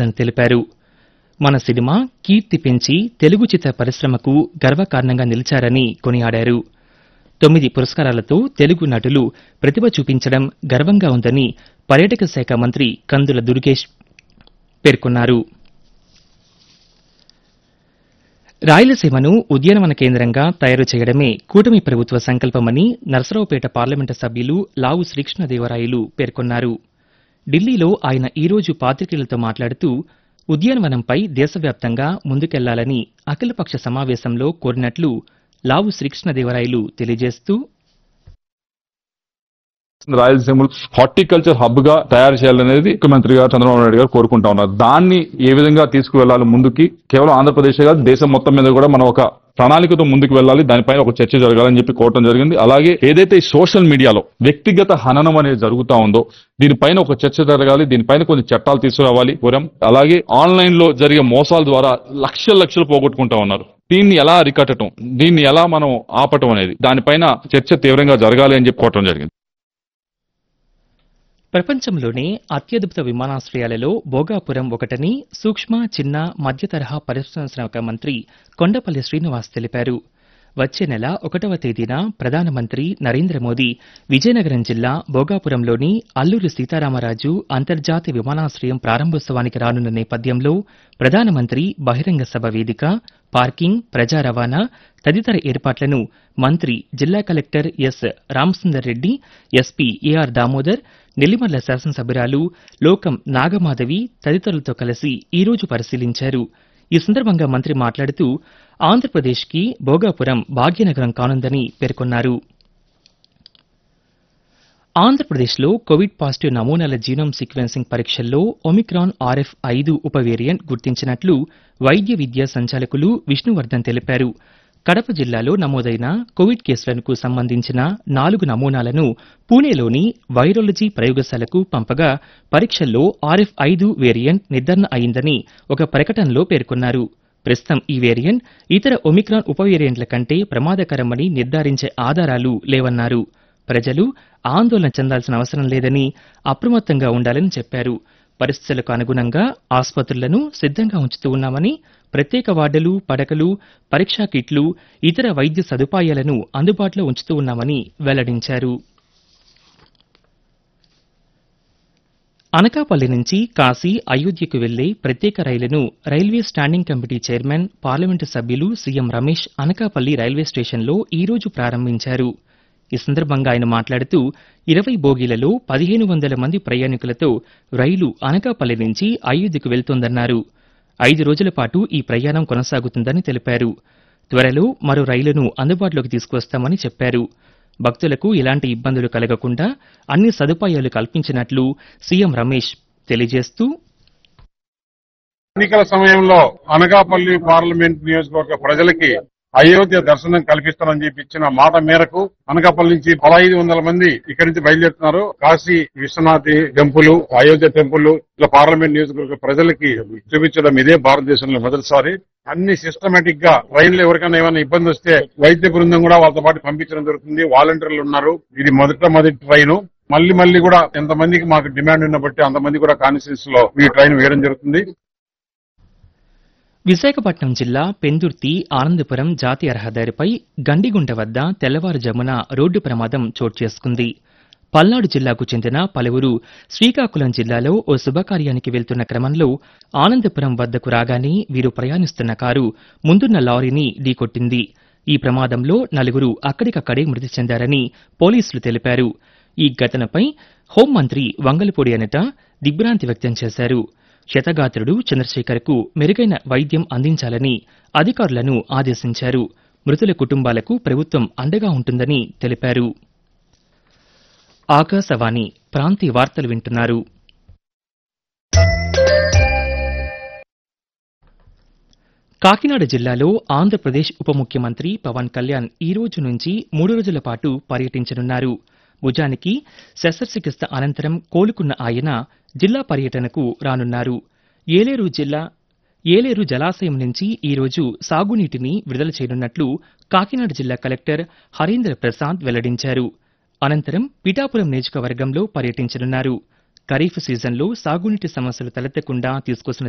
రామచంద్రన్ తెలిపారు మన సినిమా కీర్తి పెంచి తెలుగు చిత్ర పరిశ్రమకు గర్వకారణంగా నిలిచారని కొనియాడారు తొమ్మిది పురస్కారాలతో తెలుగు నటులు ప్రతిభ చూపించడం గర్వంగా ఉందని పర్యాటక శాఖ మంత్రి కందుల దుర్గేష్ పేర్కొన్నారు రాయలసీమను ఉద్యానవన కేంద్రంగా తయారు చేయడమే కూటమి ప్రభుత్వ సంకల్పమని నరసరావుపేట పార్లమెంటు సభ్యులు లావు శ్రీకృష్ణదేవరాయలు పేర్కొన్నారు ఢిల్లీలో ఆయన ఈరోజు పాత్రికేయులతో మాట్లాడుతూ ఉద్యానవనంపై దేశవ్యాప్తంగా ముందుకెళ్లాలని అఖిలపక్ష సమావేశంలో కోరినట్లు లావు శ్రీకృష్ణదేవరాయలు తెలియజేస్తూ రాయలసీమ హార్టికల్చర్ హబ్ గా తయారు చేయాలనేది ముఖ్యమంత్రి గారు చంద్రబాబు నాయుడు గారు కోరుకుంటా ఉన్నారు దాన్ని ఏ విధంగా తీసుకువెళ్లాలి ముందుకి కేవలం ఆంధ్రప్రదేశ్ కాదు దేశం మొత్తం మీద కూడా మనం ఒక ప్రణాళికతో ముందుకు వెళ్ళాలి దానిపైన ఒక చర్చ జరగాలని చెప్పి కోరటం జరిగింది అలాగే ఏదైతే ఈ సోషల్ మీడియాలో వ్యక్తిగత హననం అనేది జరుగుతా ఉందో దీనిపైన ఒక చర్చ జరగాలి దీనిపైన కొన్ని చట్టాలు తీసుకురావాలి కోరాం అలాగే ఆన్లైన్ లో జరిగే మోసాల ద్వారా లక్షల లక్షలు పోగొట్టుకుంటా ఉన్నారు దీన్ని ఎలా అరికట్టడం దీన్ని ఎలా మనం ఆపటం అనేది దానిపైన చర్చ తీవ్రంగా జరగాలి అని చెప్పి కోరటం జరిగింది ప్రపంచంలోనే అత్యద్భుత విమానాశ్రయాలలో భోగాపురం ఒకటని సూక్ష్మ చిన్న మధ్య తరహా పరిశ్రమల మంత్రి కొండపల్లి శ్రీనివాస్ తెలిపారు వచ్చే నెల ఒకటవ తేదీన ప్రధానమంత్రి నరేంద్ర మోదీ విజయనగరం జిల్లా భోగాపురంలోని అల్లూరి సీతారామరాజు అంతర్జాతీయ విమానాశ్రయం ప్రారంభోత్సవానికి రానున్న నేపథ్యంలో ప్రధానమంత్రి బహిరంగ సభ వేదిక పార్కింగ్ ప్రజా రవాణా తదితర ఏర్పాట్లను మంత్రి జిల్లా collector S Ramasundar Reddy SP AR Damodar Nellimarla శాసనసభ్యురాలు లోకం నాగమాధవి తదితరులతో కలిసి ఈ రోజు పరిశీలించారు ఈ సందర్భంగా మంత్రి మాట్లాడుతూ ఆంధ్రప్రదేశ్కి భోగాపురం భాగ్యనగరం కానుందని పేర్కొన్నారు ఆంధ్రప్రదేశ్లో కోవిడ్ పాజిటివ్ నమూనాల జీనోమ్ సీక్వెన్సింగ్ పరీక్షల్లో ఒమిక్రాన్ ఆర్ఎఫ్ ఐదు ఉప వేరియంట్ గుర్తించినట్లు వైద్య విద్యా సంచాలకులు విష్ణువర్ధన్ తెలిపారు కడప జిల్లాలో నమోదైన కోవిడ్ కేసులకు సంబంధించిన నాలుగు నమూనాలను పూణేలోని వైరాలజీ ప్రయోగశాలకు పంపగా పరీక్షల్లో ఆర్ఎఫ్ ఐదు వేరియంట్ నిర్ధారణ అయిందని ఒక ప్రకటనలో పేర్కొన్నారు ప్రస్తుతం ఈ వేరియంట్ ఇతర ఒమిక్రాన్ ఉప వేరియంట్ల కంటే ప్రమాదకరమని నిర్ధారించే ఆధారాలు లేవన్నారు ప్రజలు ఆందోళన చెందాల్సిన అవసరం లేదని అప్రమత్తంగా ఉండాలని చెప్పారు పరిస్థితులకు అనుగుణంగా ఆసుపత్రులను సిద్ధంగా ఉంచుతూ ఉన్నామని ప్రత్యేక వార్డులు పడకలు పరీక్షా కిట్లు ఇతర వైద్య సదుపాయాలను అందుబాటులో ఉంచుతూ ఉన్నామని వెల్లడించారు అనకాపల్లి నుంచి కాశీ అయోధ్యకు వెళ్లే ప్రత్యేక రైలును railway standing committee chairman parliament సభ్యులు సీఎం రమేష్ అనకాపల్లి రైల్వే స్టేషన్లో ఈ రోజు ప్రారంభించారు ఈ సందర్భంగా ఆయన మాట్లాడుతూ ఇరవై బోగీలలో పదిహేను వందల మంది ప్రయాణికులతో రైలు అనకాపల్లి నుంచి అయోధ్యకు వెళ్తోందన్నారు ఐదు రోజుల పాటు ఈ ప్రయాణం కొనసాగుతుందని తెలిపారు త్వరలో మరో రైలును అందుబాటులోకి తీసుకువస్తామని చెప్పారు భక్తులకు ఎలాంటి ఇబ్బందులు కలగకుండా అన్ని సదుపాయాలు కల్పించినట్లు సీఎం రమేష్ తెలియజేస్తూ ఎన్నికల సమయంలో అనకాపల్లి పార్లమెంట్ నియోజకవర్గ ప్రజలకి అయోధ్య దర్శనం కల్పిస్తానని చెప్పి ఇచ్చిన మాట మేరకు అనకాపల్లి నుంచి పదహైదు వందల మంది ఇక్కడి నుంచి బయలుదేరుతున్నారు కాశీ విశ్వనాథ్ టెంపుల్ అయోధ్య టెంపుల్ ఇలా పార్లమెంట్ నియోజకవర్గ ప్రజలకి చూపించడం ఇదే భారతదేశంలో మొదటిసారి అన్ని సిస్టమేటిక్ గా ట్రైన్లో ఎవరికైనా ఏమైనా ఇబ్బంది వస్తే వైద్య బృందం కూడా వాళ్ళతో పాటు పంపించడం జరుగుతుంది వాలంటీర్లు ఉన్నారు ఇది మొదట మొదటి ట్రైన్ మళ్ళీ మళ్ళీ కూడా ఎంతమందికి మాకు డిమాండ్ ఉన్న బట్టి అంతమంది కూడా కాన్స్టిట్యూన్స్ లో ఈ ట్రైన్ వేయడం జరుగుతుంది విశాఖపట్నం జిల్లా పెందుర్తి ఆనందపురం జాతీయ రహదారిపై గండిగుంట వద్ద తెల్లవారుజామున రోడ్డు ప్రమాదం చోటు చేసుకుంది పల్నాడు జిల్లాకు చెందిన పలువురు శ్రీకాకుళం జిల్లాలో ఓ శుభకార్యానికి వెళ్తున్న క్రమంలో ఆనందపురం వద్దకు రాగానే వీరు ప్రయాణిస్తున్న కారు ముందున్న లారీని ఢీకొట్టింది ఈ ప్రమాదంలో నలుగురు అక్కడికక్కడే మృతి చెందారని పోలీసులు తెలిపారు ఈ ఘటనపై హోంమంత్రి వంగలపూడి అనట దిగ్భ్రాంతి వ్యక్తం చేశారు శతగాత్రుడు చంద్రశేఖర్కు మెరుగైన వైద్యం అందించాలని అధికారులను ఆదేశించారు మృతుల కుటుంబాలకు ప్రభుత్వం అండగా ఉంటుందని తెలిపారు ఆకాశవాణి ప్రాంతీయ వార్తలు వింటున్నారు కాకినాడ జిల్లాలో ఆంధ్రప్రదేశ్ ఉప ముఖ్యమంత్రి పవన్ కళ్యాణ్ ఈ రోజు నుంచి మూడు రోజుల పాటు పర్యటించనున్నారు భుజానికి శస్త్రచికిత్స అనంతరం కోలుకున్న ఆయన జిల్లా పర్యటనకు రానున్నారు ఏలేరు జిల్లా ఏలేరు జలాశయం నుంచి ఈ రోజు సాగునీటిని విడుదల చేయనున్నట్లు కాకినాడ జిల్లా కలెక్టర్ హరీంద్ర ప్రసాద్ వెల్లడించారు అనంతరం పిఠాపురం నియోజకవర్గంలో పర్యటించనున్నారు ఖరీఫ్ సీజన్లో సాగునీటి సమస్యలు తలెత్తకుండా తీసుకొస్తున్న